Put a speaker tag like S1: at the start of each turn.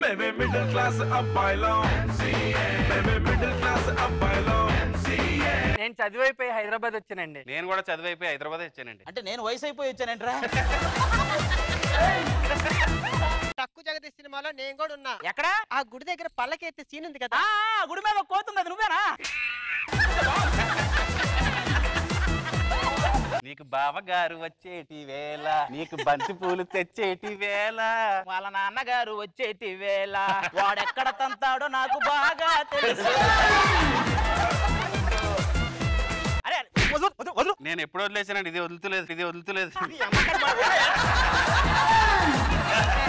S1: మేమే middle class అబ్బాయిలం మేమే middle class అబ్బాయిలం
S2: నేను చదివైపోయి హైదరాబాద్ వచ్చానండి
S3: నేను కూడా చదివైపోయి హైదరాబాద్ వచ్చానండి
S4: అంటే నేను వయసు అయిపోయి వచ్చానంటరా
S5: టక్కు జగదీష్ సినిమాలో నేను కూడా ఉన్నా
S2: ఎక్కడ
S5: ఆ గుడి దగ్గర పల్లకెత్తే సీన్ ఉంది కదా
S2: ఆ గుడి మీద కోతుంది అది నువ్వేనా
S3: నీకు బావగారు వచ్చేటి వేళ నీకు బంతి పూలు తెచ్చేటి వేళ
S2: వాళ్ళ నాన్నగారు వచ్చేటి వేళ వాడెక్కడ తంతాడో నాకు బాగా తెలుసు అరే వదులు వదులు వదులు
S3: నేను ఎప్పుడు వదిలేసానండి ఇది వదులుతలేదు ఇది వదులుతలేదు